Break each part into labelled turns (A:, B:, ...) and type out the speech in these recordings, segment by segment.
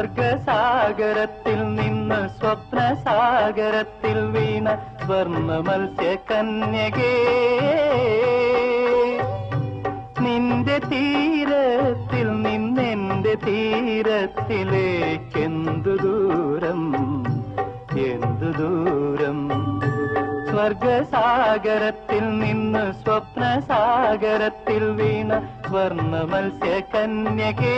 A: സ്വർഗസാഗരത്തിൽ നിന്ന് സ്വപ്നസാഗരത്തിൽ വീണ സ്വർണ്ണ മത്സ്യകന്യകേ നിന്റെ തീരത്തിൽ നിന്നെന്റെ തീരത്തിലേക്കെന്തു ദൂരം എന്തു ദൂരം സ്വർഗസാഗരത്തിൽ നിന്ന് സ്വപ്നസാഗരത്തിൽ വീണ സ്വർണ്ണ മത്സ്യകന്യകേ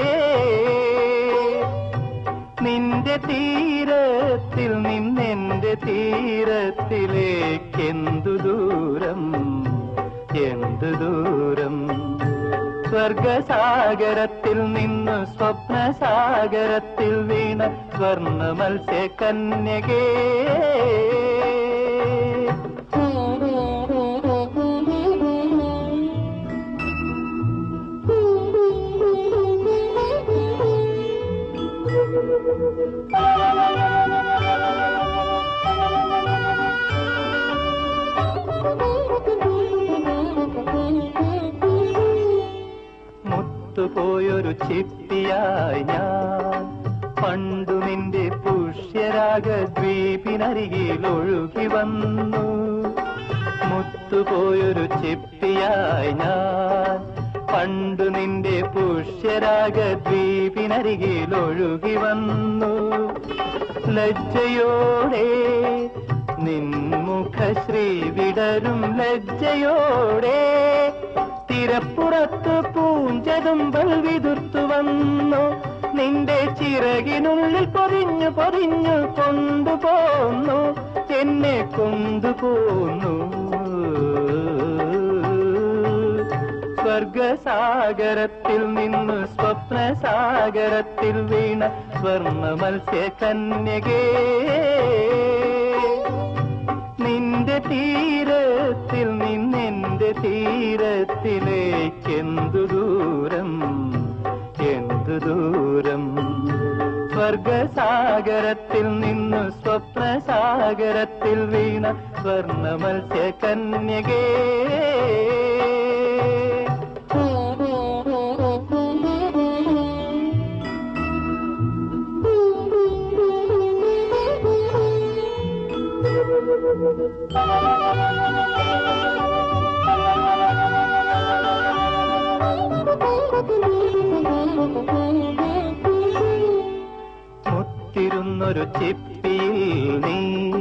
A: നിന്റെ തീരത്തിൽ നിന്നെന്റെ തീരത്തിലേക്കെന്തു ദൂരം എന്തു ദൂരം സ്വർഗസാഗരത്തിൽ നിന്ന് സ്വപ്നസാഗരത്തിൽ വീണ സ്വർണ്ണ മത്സ്യകന്യകേ മുത്തുപോയൊരു ചിപ്പിയായി ഞാൻ പണ്ടു നിന്റെ പുഷ്യരാഗ ദ്വീപിനരികിൽ ഒഴുകി വന്നു മുത്തുപോയൊരു ചിപ്പിയായി ഞാൻ പണ്ടു നിന്റെ പുഷ്യരാഗ ദ്വീപിനരികിൽ ഒഴുകി വന്നു ലജ്ജയോടെ നിൻമുഖശ്രീ വിടരും ലജ്ജയോടെ തിരപ്പുറത്ത് പൂഞ്ചതുമ്പൽ വിതുർത്തു വന്നു നിന്റെ ചിറകിനുള്ളിൽ പൊതിഞ്ഞു പൊതിഞ്ഞു കൊണ്ടുപോന്നു എന്നെ കൊണ്ടുപോന്നു സ്വർഗസാഗരത്തിൽ നിന്ന് സ്വപ്നസാഗരത്തിൽ വീണ സ്വർണ്ണ മത്സ്യകന്യകേ നിന്റെ തീരത്തിൽ നിന്നെന്റെ തീരത്തിലേക്കെന്തു ദൂരം എന്തു ദൂരം സ്വർഗസാഗരത്തിൽ നിന്ന് സ്വപ്നസാഗരത്തിൽ വീണ സ്വർണ്ണ മത്സ്യകന്യകേ മുത്തിരുന്നൊരു ചിപ്പിയിൽ നീ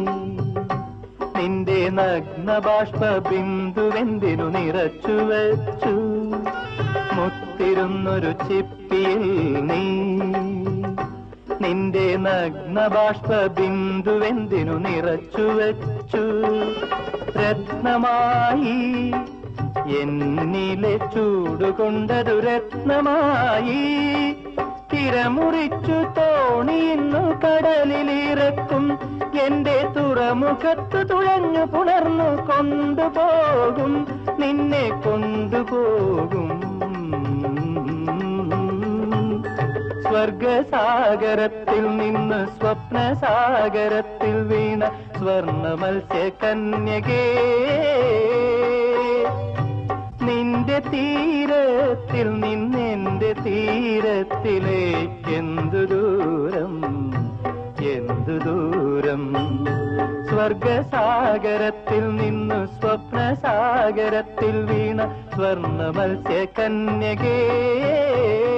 A: നിന്റെ നഗ്ന ബാഷ്പ ബിന്ദുവെന്തിനു നിറച്ചു വെച്ചു മുത്തിരുന്നൊരു ചിപ്പിയിൽ നീ നിന്റെ നഗ്ന ബാഷ്പ ബിന്ദുവെന്തിനു നിറച്ചു വെച്ചു രത്നമായി എന്നിലെ ചൂടുകൊണ്ടതു രത്നമായി തിരമുറിച്ചു തോണിയിന്നു കടലിലിറക്കും എന്റെ തുറമുഖത്ത് തുഴഞ്ഞു പുണർന്നു കൊണ്ടുപോകും നിന്നെ കൊണ്ടുപോകും സ്വർഗസാഗരത്തിൽ നിന്ന് സ്വപ്നസാഗരത്തിൽ വീണ സ്വർണ്ണ മത്സ്യകന്യകേ നിന്റെ തീരത്തിൽ നിന്നെന്റെ തീരത്തിലേക്കെന്തു ദൂരം എന്തു ദൂരം സ്വർഗസാഗരത്തിൽ നിന്നു സ്വപ്നസാഗരത്തിൽ വീണ സ്വർണ്ണ മത്സ്യകന്യകേ